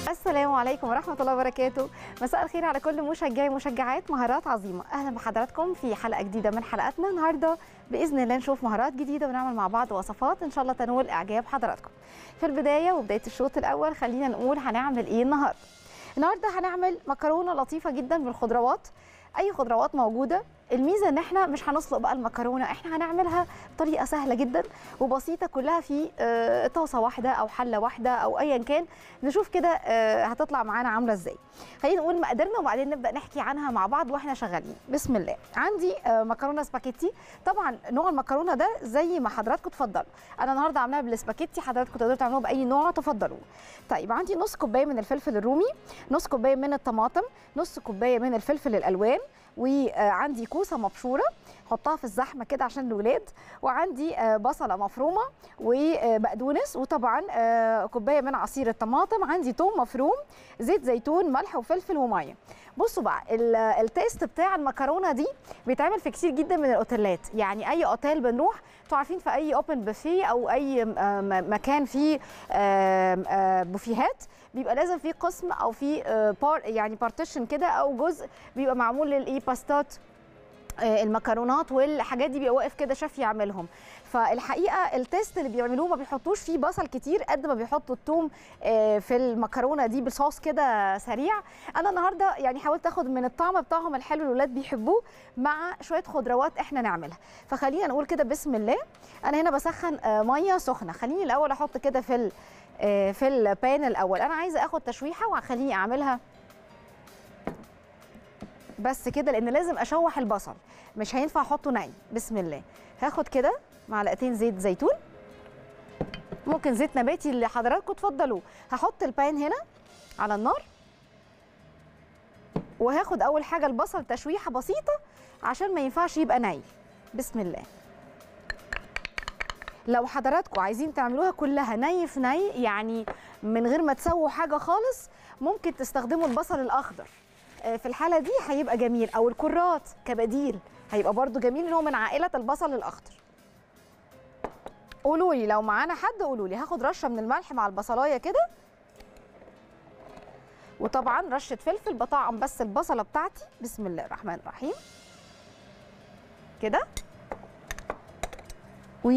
السلام عليكم ورحمة الله وبركاته مساء الخير على كل مشجعي ومشجعات مهارات عظيمة أهلا بحضراتكم في حلقة جديدة من حلقاتنا النهاردة بإذن الله نشوف مهارات جديدة ونعمل مع بعض وصفات إن شاء الله تنول إعجاب حضراتكم في البداية وبداية الشوط الأول خلينا نقول هنعمل إيه النهاردة النهاردة هنعمل مكرونة لطيفة جدا بالخضروات أي خضروات موجودة الميزه ان احنا مش هنسلق بقى المكرونه احنا هنعملها بطريقه سهله جدا وبسيطه كلها في آه، طاسه واحده او حله واحده او ايا كان نشوف كده آه، هتطلع معانا عامله ازاي خلينا نقول مقاديرنا وبعدين نبدا نحكي عنها مع بعض واحنا شغالين بسم الله عندي آه، مكرونه سباكيتي طبعا نوع المكرونه ده زي ما حضراتكم تفضلوا انا النهارده عاملاها بالسباكيتي حضراتكم تقدروا تعملوها باي نوع تفضلوا طيب عندي نص كوبايه من الفلفل الرومي نص كوبايه من الطماطم نص كوبايه من الفلفل الالوان وعندي كوسه مبشوره حطها في الزحمه كده عشان الاولاد وعندي آه، بصله مفرومه وبقدونس وطبعا آه، كوبايه من عصير الطماطم عندي توم مفروم زيت زيتون ملح وفلفل وميه بصوا بقى ال- التيست بتاع المكرونه دي بيتعمل في كتير جدا من الاوتيلات يعني اي اوتيل بنروح انتوا عارفين في اي اوبن بوفيه او اي آه، م- مكان فيه آه، آه، بوفيهات بيبقى لازم في قسم او في آه، بار يعني بارتيشن كده او جزء بيبقى معمول للايه باستات آه، المكرونات والحاجات دي بيبقى واقف كده شيف يعملهم فالحقيقه التيست اللي بيعملوه ما بيحطوش فيه بصل كتير قد ما بيحطوا الثوم آه، في المكرونه دي بصوص كده سريع انا النهارده يعني حاولت اخد من الطعم بتاعهم الحلو اللي الولاد بيحبوه مع شويه خضروات احنا نعملها فخلينا نقول كده بسم الله انا هنا بسخن آه، ميه سخنه خليني الاول احط كده في ال- آه، في البان الاول انا عايزه اخد تشويحه وهخليني اعملها بس كده لان لازم اشوح البصل مش هينفع احطه ني بسم الله هاخد كده معلقتين زيت زيتون ممكن زيت نباتي اللي حضراتكم تفضلوه هحط البان هنا على النار وهاخد اول حاجه البصل تشويحه بسيطه عشان ما ينفعش يبقى ني بسم الله لو حضراتكم عايزين تعملوها كلها ني في ني يعني من غير ما تسووا حاجه خالص ممكن تستخدموا البصل الاخضر آه، في الحاله دي هيبقى جميل او الكرات كبديل هيبقى برضو جميل ان هو من عائله البصل الاخضر قولوا لي لو معانا حد قولوا لي هاخد رشه من الملح مع البصلايه كده وطبعا رشه فلفل بطعم بس البصله بتاعتي بسم الله الرحمن الرحيم كده و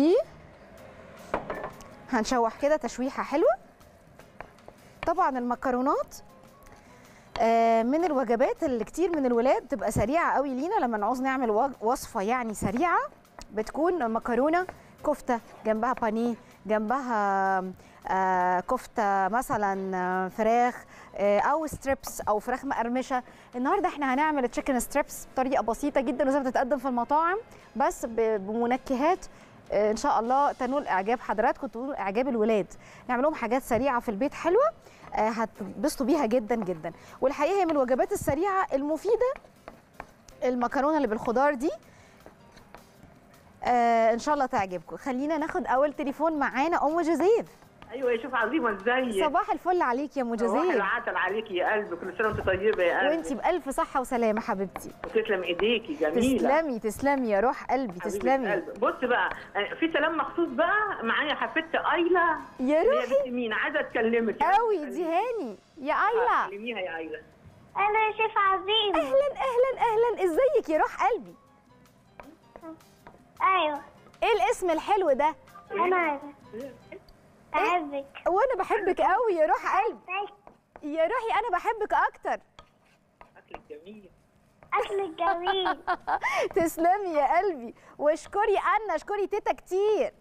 هنشوح كده تشويحه حلوه طبعا المكرونات آه، من الوجبات اللي كتير من الولاد تبقى سريعه قوي لينا لما نعوز نعمل وج- وصفه يعني سريعه بتكون مكرونه كفته جنبها بانيه جنبها آه، كفته مثلا آه، فراخ آه، او ستريبس او فراخ مقرمشه النهارده احنا هنعمل تشيكن ستريبس بطريقه بسيطه جدا وزي ما بتتقدم في المطاعم بس ب- بمنكهات آه، ان شاء الله تنول اعجاب حضراتكم تنول اعجاب الولاد نعمل لهم حاجات سريعه في البيت حلوه آه، هتبسطوا بيها جدا جدا والحقيقه هي من الوجبات السريعه المفيده المكرونه اللي بالخضار دي آه ان شاء الله تعجبكم خلينا ناخد اول تليفون معانا ام جوزيف ايوه يا شوف عظيمه ازاي صباح الفل عليك يا ام صباح جوزيف العسل عليكي يا قلبي كل سنه وانت طيبه يا قلبي وانتي بالف صحه وسلامه حبيبتي وتسلم ايديكي جميله تسلمي تسلمي يا روح قلبي حبيبة تسلمي قلبي. بص بقى أنا في سلام مخصوص بقى معايا حفيدتي ايلا يا اللي هي روحي بنت مين عايزه اتكلمك قوي دي هاني يا ايلا كلميها يا ايلا انا يا شيف عظيم اهلا اهلا اهلا ازيك يا روح قلبي ايوه ايه الاسم الحلو ده انا عايزة. احبك وانا بحبك قوي يا روح قلبي يا روحي انا بحبك اكتر اكلك جميل اكلك جميل تسلمي يا قلبي واشكري انا اشكري تيتا كتير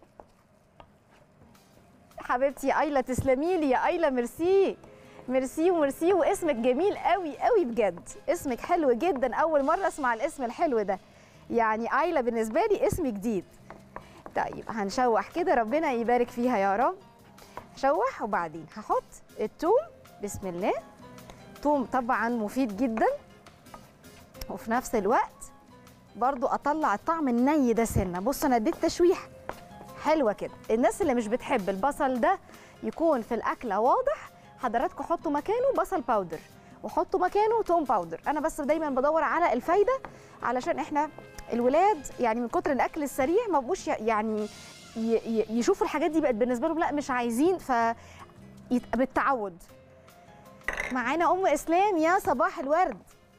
حبيبتي يا ايلا تسلمي لي يا ايلا ميرسي ميرسي وميرسي واسمك جميل قوي قوي بجد اسمك حلو جدا اول مره اسمع الاسم الحلو ده يعني ايلا بالنسبه لي اسم جديد طيب هنشوح كده ربنا يبارك فيها يا رب شوح وبعدين هحط التوم بسم الله توم طبعا مفيد جدا وفي نفس الوقت برضو اطلع الطعم الني ده سنه بص انا اديت تشويح حلوه كده الناس اللي مش بتحب البصل ده يكون في الاكله واضح حضراتكم حطوا مكانه بصل باودر وحطوا مكانه توم باودر انا بس دايما بدور على الفايده علشان احنا الولاد يعني من كتر الاكل السريع ما بقوش يعني ي- ي- يشوفوا الحاجات دي بقت بالنسبه لهم لا مش عايزين ف يت- بالتعود معانا ام اسلام يا صباح الورد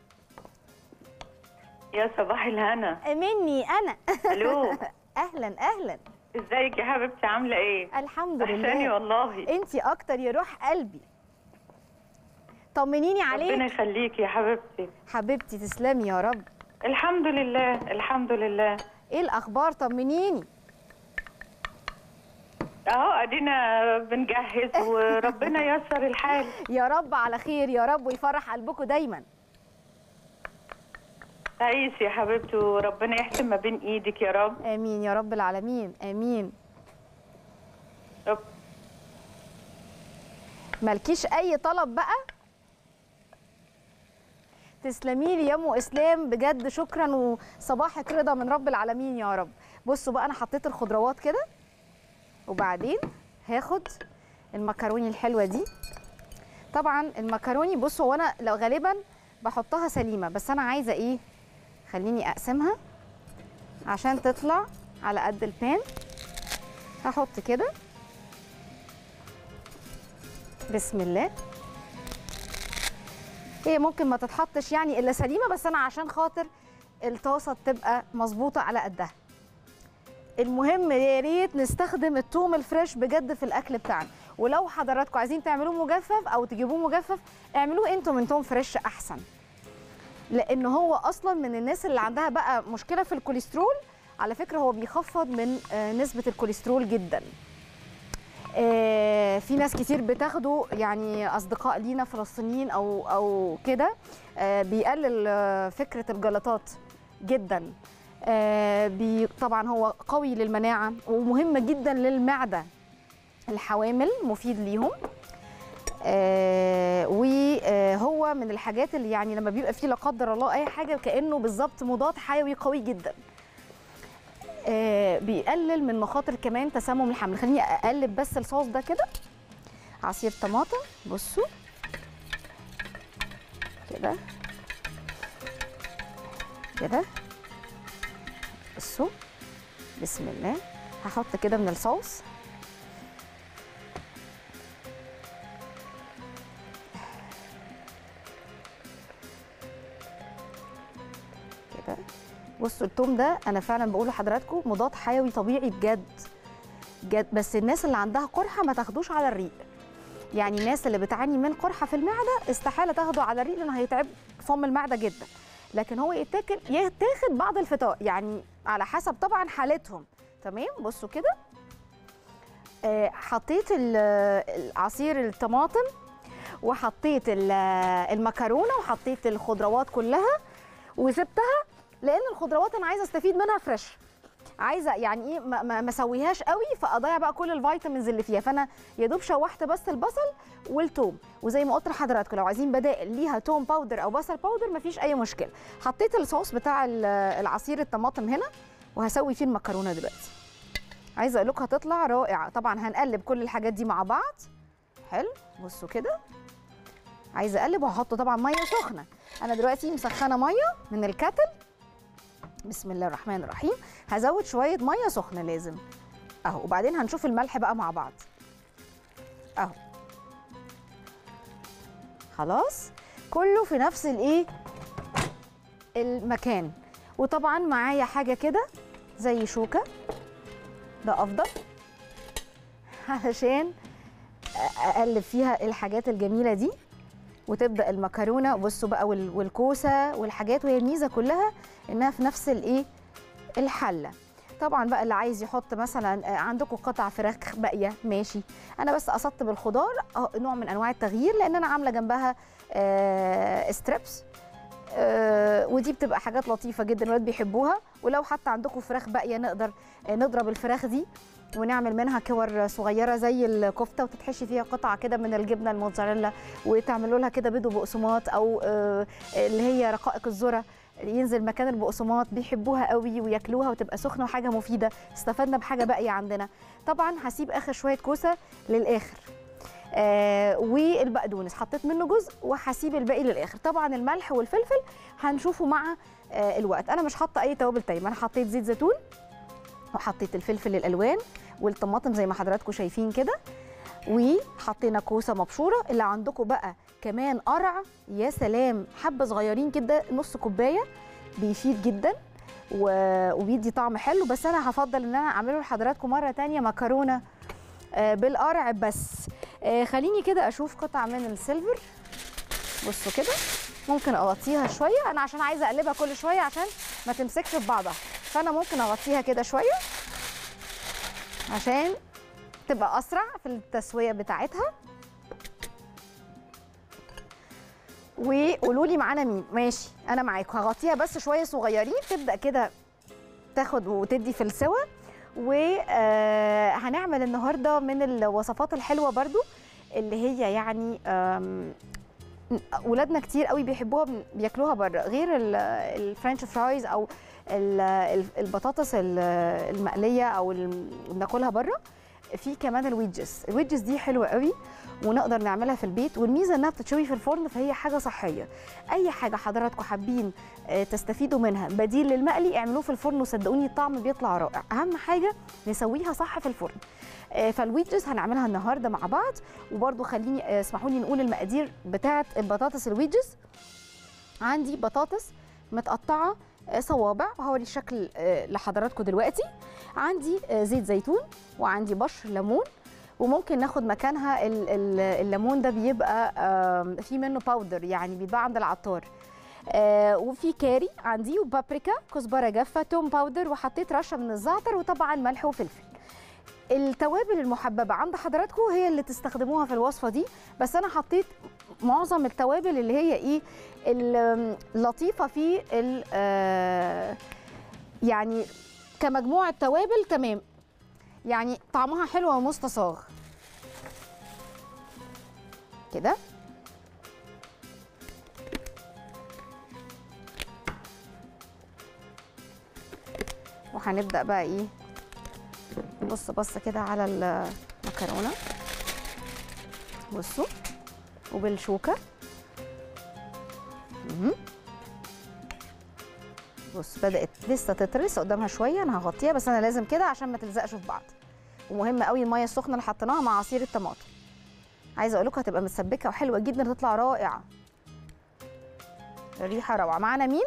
يا صباح الهنا مني انا الو اهلا اهلا ازيك يا حبيبتي عامله ايه الحمد وحشاني لله والله انتي اكتر يا روح قلبي طمنيني ربنا عليك يخليكي يا حبيبتي حبيبتي تسلمي يا رب الحمد لله الحمد لله ايه الاخبار طمنيني اهو ادينا بنجهز وربنا ييسر الحال يا رب على خير يا رب ويفرح قلبكم دايما تعيش يا حبيبتي وربنا يحسن ما بين ايدك يا رب امين يا رب العالمين امين رب مالكيش اي طلب بقى تسلمي لي يا ام اسلام بجد شكرا وصباحك رضا من رب العالمين يا رب بصوا بقى انا حطيت الخضروات كده وبعدين هاخد المكروني الحلوه دي طبعا المكروني بصوا هو انا لو غالبا بحطها سليمه بس انا عايزه ايه خليني اقسمها عشان تطلع على قد البان هحط كده بسم الله هي ممكن ما تتحطش يعني الا سليمه بس انا عشان خاطر الطاسه تبقى مظبوطه على قدها المهم يا ريت نستخدم الثوم الفريش بجد في الاكل بتاعنا ولو حضراتكم عايزين تعملوه مجفف او تجيبوه مجفف اعملوه انتوا من توم فريش احسن لان هو اصلا من الناس اللي عندها بقى مشكله في الكوليسترول على فكره هو بيخفض من آه، نسبه الكوليسترول جدا آه، في ناس كتير بتاخده يعني اصدقاء لينا فلسطينيين او او كده آه، بيقلل آه، فكره الجلطات جدا آه، بي طبعا هو قوي للمناعه ومهم جدا للمعده الحوامل مفيد ليهم آه وهو من الحاجات اللي يعني لما بيبقى فيه لا قدر الله اي حاجه كانه بالظبط مضاد حيوي قوي جدا آه بيقلل من مخاطر كمان تسمم الحمل خليني اقلب بس الصوص ده كده عصير طماطم بصوا كده كده بصوا بسم الله هحط كده من الصوص كده بصوا التوم ده انا فعلا بقول لحضراتكم مضاد حيوي طبيعي بجد بجد بس الناس اللي عندها قرحه ما تاخدوش على الريق يعني الناس اللي بتعاني من قرحه في المعده استحاله تاخده على الريق لانه هيتعب فم المعده جدا لكن هو يتاكل يتاخد بعد الفطار يعني على حسب طبعا حالتهم تمام بصوا كده آه، حطيت ال- عصير الطماطم وحطيت ال- المكرونه وحطيت الخضروات كلها وسبتها لان الخضروات انا عايزه استفيد منها فريش عايزه يعني ايه ما ما ما اسويهاش قوي فاضيع بقى كل الفيتامينز اللي فيها فانا يا دوب شوحت بس البصل والثوم وزي ما قلت لحضراتكم لو عايزين بدائل ليها توم باودر او بصل باودر مفيش اي مشكله حطيت الصوص بتاع ال- العصير الطماطم هنا وهسوي فيه المكرونه دلوقتي عايزه اقول لكم هتطلع رائعه طبعا هنقلب كل الحاجات دي مع بعض حلو بصوا كده عايزه اقلب وهحط طبعا ميه سخنه انا دلوقتي مسخنه ميه من الكاتل بسم الله الرحمن الرحيم هزود شويه ميه سخنه لازم اهو وبعدين هنشوف الملح بقى مع بعض اهو خلاص كله في نفس الايه المكان وطبعا معايا حاجه كده زي شوكه ده افضل علشان اقلب فيها الحاجات الجميله دي وتبدا المكرونه بصوا بقى وال- والكوسه والحاجات وهي الميزه كلها انها في نفس الايه الحله طبعا بقى اللي عايز يحط مثلا آه، عندكم قطع فراخ باقيه ماشي انا بس قصدت بالخضار آه، نوع من انواع التغيير لان انا عامله جنبها آه، ستريبس آه، ودي بتبقى حاجات لطيفه جدا الولاد بيحبوها ولو حتى عندكم فراخ باقيه نقدر آه، نضرب الفراخ دي ونعمل منها كور صغيره زي الكفته وتتحشي فيها قطعه كده من الجبنه الموتزاريلا وتعملوا لها كده بيض وبقسماط او آه، اللي هي رقائق الذره ينزل مكان البقسماط بيحبوها قوي وياكلوها وتبقى سخنه وحاجه مفيده استفدنا بحاجه باقيه عندنا طبعا هسيب اخر شويه كوسه للاخر آه والبقدونس حطيت منه جزء وهسيب الباقي للاخر طبعا الملح والفلفل هنشوفه مع آه الوقت انا مش حاطه اي توابل تانية انا حطيت زيت زيتون وحطيت الفلفل الالوان والطماطم زي ما حضراتكم شايفين كده وحطينا كوسه مبشوره اللي عندكم بقى كمان قرع يا سلام حبه صغيرين كده نص كوبايه بيفيد جدا و- وبيدي طعم حلو بس انا هفضل ان انا اعمله لحضراتكم مره تانية مكرونه آه، بالقرع بس آه، خليني كده اشوف قطعه من السيلفر بصوا كده ممكن اغطيها شويه انا عشان عايزه اقلبها كل شويه عشان ما تمسكش في بعضها فانا ممكن اغطيها كده شويه عشان تبقى اسرع في التسويه بتاعتها وقولوا لي معانا مين ماشي انا معاكم هغطيها بس شويه صغيرين تبدا كده تاخد وتدي في السوا وهنعمل النهارده من الوصفات الحلوه برضو اللي هي يعني آم، ولادنا كتير قوي بيحبوها بن- بياكلوها بره غير ال- الفرنش فرايز او ال- ال- البطاطس ال- المقليه او اللي بناكلها بره في كمان الويدجز الويدجز دي حلوه قوي ونقدر نعملها في البيت والميزه انها بتتشوي في الفرن فهي حاجه صحيه اي حاجه حضراتكم حابين آه، تستفيدوا منها بديل للمقلي اعملوه في الفرن وصدقوني الطعم بيطلع رائع اهم حاجه نسويها صح في الفرن آه، فالويدجز هنعملها النهارده مع بعض وبرده خليني آه، اسمحوا لي نقول المقادير بتاعه البطاطس الويدجز عندي بطاطس متقطعه آه، صوابع وهوري الشكل آه، لحضراتكم دلوقتي عندي آه، زيت زيتون وعندي بشر ليمون وممكن ناخد مكانها ال- ال- الليمون ده بيبقى آم، في منه باودر يعني بيتباع عند العطار آه وفي كاري عندي وبابريكا كزبره جافه توم باودر وحطيت رشه من الزعتر وطبعا ملح وفلفل التوابل المحببه عند حضراتكم هي اللي تستخدموها في الوصفه دي بس انا حطيت معظم التوابل اللي هي ايه اللطيفه في ال- آه، يعني كمجموعه توابل تمام يعني طعمها حلو ومستصاغ كده وهنبدا بقى ايه نبص بصه كده على المكرونه بصوا وبالشوكه مهم. بص بدات لسه تترس قدامها شويه انا هغطيها بس انا لازم كده عشان ما تلزقش في بعض ومهم قوي الميه السخنه اللي حطيناها مع عصير الطماطم عايزه اقول لكم هتبقى متسبكه وحلوه جدا هتطلع رائعه الريحه روعه معانا مين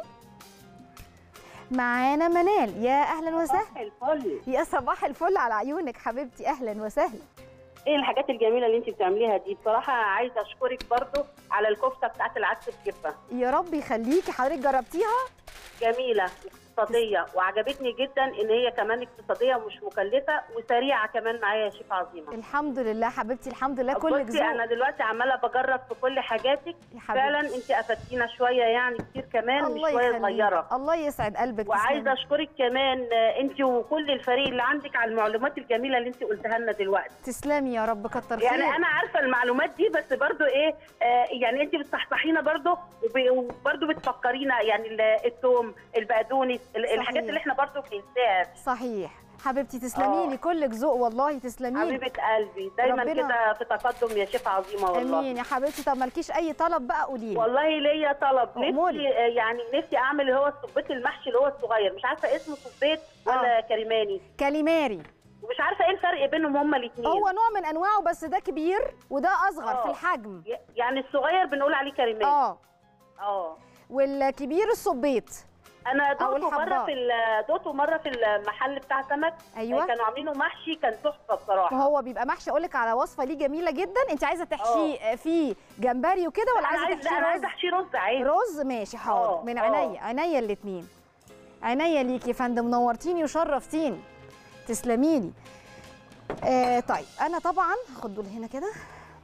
معانا منال يا اهلا وسهلا الفل يا صباح الفل على عيونك حبيبتي اهلا وسهلا ايه الحاجات الجميله اللي انت بتعمليها دي بصراحه عايزه اشكرك برضو على الكفته بتاعت العدس بكبه يا رب يخليكي حضرتك جربتيها جميله اقتصاديه وعجبتني جدا ان هي كمان اقتصاديه ومش مكلفه وسريعه كمان معايا يا شيف عظيمه الحمد لله حبيبتي الحمد لله كلك بصي ذوق انا دلوقتي عماله بجرب في كل حاجاتك يا حبيبتي فعلا انت افدتينا شويه يعني كتير كمان مش شويه يخليك. صغيره الله يسعد قلبك وعايزه تسلمي. اشكرك كمان آه، انت وكل الفريق اللي عندك على المعلومات الجميله اللي انت قلتها لنا دلوقتي تسلمي يا رب كتر خير يعني انا عارفه المعلومات دي بس برضو ايه آه يعني انت بتصحصحينا برضو وب- وبرضو بتفكرينا يعني ال- الثوم البقدونس ال- صحيح. الحاجات اللي احنا برضو بننساها صحيح حبيبتي تسلمي آه. لي كلك ذوق والله تسلمي لي حبيبه قلبي دايما ربنا- كده في تقدم يا شيف عظيمه والله امين يا حبيبتي طب مالكيش اي طلب بقى قولي لي والله ليا طلب أموري. نفسي آه، يعني نفسي اعمل اللي هو الصبيط المحشي اللي هو الصغير مش عارفه اسمه صبيط ولا كريماني كاليماري ومش عارفه ايه الفرق بينهم هما الاثنين هو نوع من انواعه بس ده كبير وده اصغر آه. في الحجم يعني الصغير بنقول عليه كريماني اه اه والكبير الصبيط انا أو دوته مره الحبار. في ال- دوته مره في المحل بتاع سمك ايوه كانوا عاملينه محشي كان تحفه بصراحه وهو بيبقى محشي اقول لك على وصفه ليه جميله جدا انت عايزه تحشيه فيه جمبري وكده ولا انا عايزه عايز لا تحشيه انا رز عايزه احشي رز عادي رز ماشي حاضر آه، من آه. عينيا عينيا الاثنين عينيا ليكي يا فندم نورتيني وشرفتيني تسلمي لي آه طيب انا طبعا هاخد دول هنا كده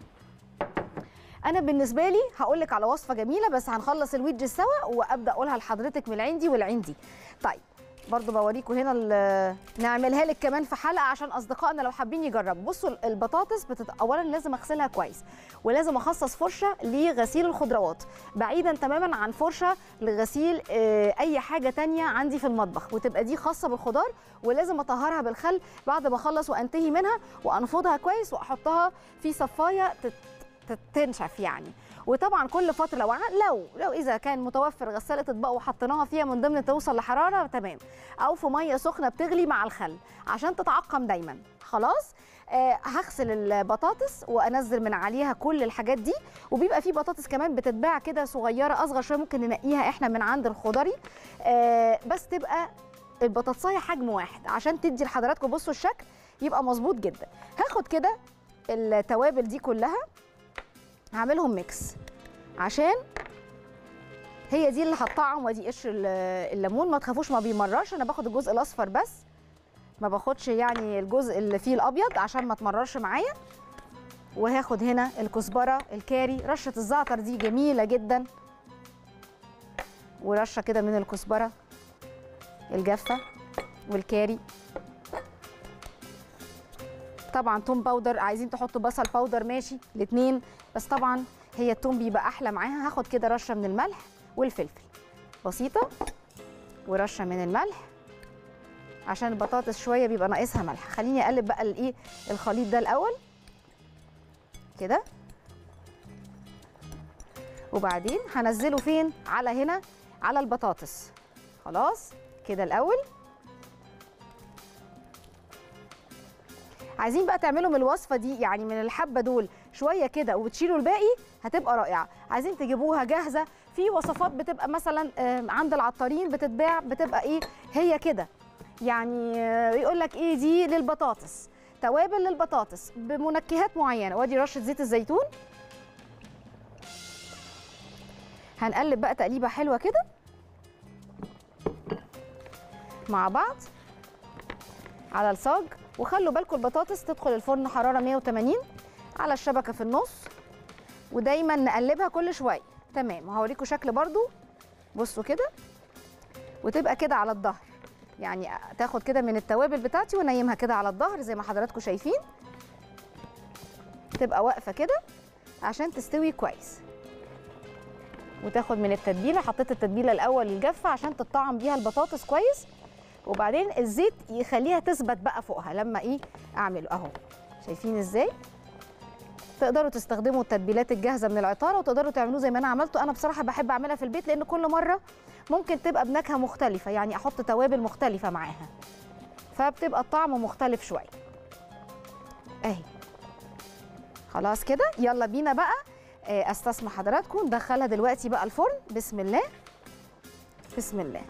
انا بالنسبه لي هقول لك على وصفه جميله بس هنخلص الويدج سوا وابدا اقولها لحضرتك من عندي والعندي طيب برضو بوريكم هنا ال- نعملها لك كمان في حلقه عشان اصدقائنا لو حابين يجربوا بصوا البطاطس بتت... اولا لازم اغسلها كويس ولازم اخصص فرشه لغسيل الخضروات بعيدا تماما عن فرشه لغسيل آه، اي حاجه تانية عندي في المطبخ وتبقى دي خاصه بالخضار ولازم اطهرها بالخل بعد ما اخلص وانتهي منها وانفضها كويس واحطها في صفايه تت- تت- تنشف يعني وطبعا كل فتره لو ع- لو لو اذا كان متوفر غساله اطباق وحطيناها فيها من ضمن توصل لحراره تمام او في ميه سخنه بتغلي مع الخل عشان تتعقم دايما خلاص آه هغسل البطاطس وانزل من عليها كل الحاجات دي وبيبقى في بطاطس كمان بتتباع كده صغيره اصغر شويه ممكن ننقيها احنا من عند الخضري آه بس تبقى البطاطسايه حجم واحد عشان تدي لحضراتكم بصوا الشكل يبقى مظبوط جدا هاخد كده التوابل دي كلها هعملهم ميكس عشان هي دي اللي هتطعم ودي قشر ال- الليمون ما تخافوش ما بيمررش انا باخد الجزء الاصفر بس ما باخدش يعني الجزء اللي فيه الابيض عشان ما تمررش معايا وهاخد هنا الكزبره الكاري رشه الزعتر دي جميله جدا ورشه كده من الكزبره الجافه والكاري طبعا توم باودر عايزين تحطوا بصل باودر ماشي الاثنين بس طبعا هي التوم بيبقى احلى معاها هاخد كده رشه من الملح والفلفل بسيطه ورشه من الملح عشان البطاطس شويه بيبقى ناقصها ملح خليني اقلب بقى الايه الخليط ده الاول كده وبعدين هنزله فين على هنا على البطاطس خلاص كده الاول عايزين بقى تعملوا من الوصفه دي يعني من الحبه دول شويه كده وبتشيلوا الباقي هتبقى رائعه عايزين تجيبوها جاهزه في وصفات بتبقى مثلا آه، عند العطارين بتتباع بتبقى ايه هي كده يعني يقول لك ايه دي للبطاطس توابل للبطاطس بمنكهات معينه وادي رشه زيت الزيتون هنقلب بقى تقليبه حلوه كده مع بعض على الصاج وخلوا بالكم البطاطس تدخل الفرن حراره 180 على الشبكه في النص ودايما نقلبها كل شويه تمام وهوريكم شكل برضو بصوا كده وتبقى كده على الظهر يعني تاخد كده من التوابل بتاعتي ونيمها كده على الظهر زي ما حضراتكم شايفين تبقى واقفه كده عشان تستوي كويس وتاخد من التتبيله حطيت التتبيله الاول الجافه عشان تطعم بيها البطاطس كويس وبعدين الزيت يخليها تثبت بقى فوقها لما ايه اعمله اهو شايفين ازاي تقدروا تستخدموا التتبيلات الجاهزه من العطاره وتقدروا تعملوه زي ما انا عملته انا بصراحه بحب اعملها في البيت لان كل مره ممكن تبقى بنكهه مختلفه يعني احط توابل مختلفه معاها فبتبقى الطعم مختلف شويه اهي خلاص كده يلا بينا بقى آه، استسمح حضراتكم ندخلها دلوقتي بقى الفرن بسم الله بسم الله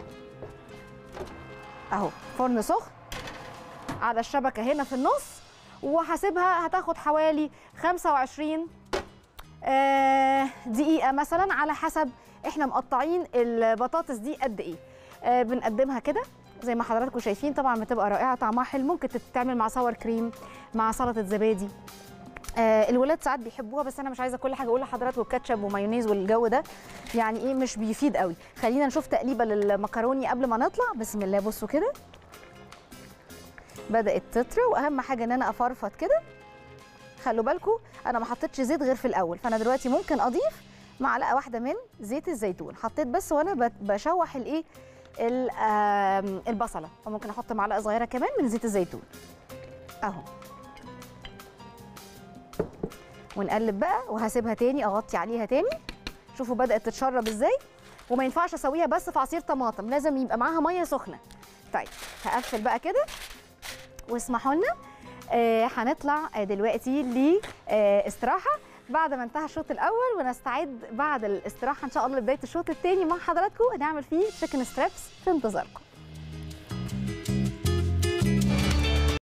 اهو فرن سخن على الشبكه هنا في النص وهسيبها هتاخد حوالي 25 آه، دقيقه مثلا على حسب احنا مقطعين البطاطس دي قد ايه آه، بنقدمها كده زي ما حضراتكم شايفين طبعا بتبقى رائعه طعمها حلو ممكن تتعمل مع صور كريم مع سلطه زبادي آه الولاد ساعات بيحبوها بس انا مش عايزه كل حاجه اقول لحضراتكم كاتشب ومايونيز والجو ده يعني ايه مش بيفيد قوي خلينا نشوف تقليبه للمكروني قبل ما نطلع بسم الله بصوا كده بدات تطرى واهم حاجه ان انا افرفط كده خلوا بالكم انا ما حطيتش زيت غير في الاول فانا دلوقتي ممكن اضيف معلقه واحده من زيت الزيتون حطيت بس وانا بت- بشوح الايه ال- آم، البصله وممكن احط معلقه صغيره كمان من زيت الزيتون اهو ونقلب بقى وهسيبها تاني اغطي عليها تاني شوفوا بدات تتشرب ازاي وما ينفعش اسويها بس في عصير طماطم لازم يبقى معاها ميه سخنه طيب هقفل بقى كده واسمحوا لنا آه هنطلع آه، دلوقتي لاستراحه بعد ما انتهى الشوط الاول ونستعد بعد الاستراحه ان شاء الله لبدايه الشوط الثاني مع حضراتكم هنعمل فيه تشيكن ستريبس في انتظاركم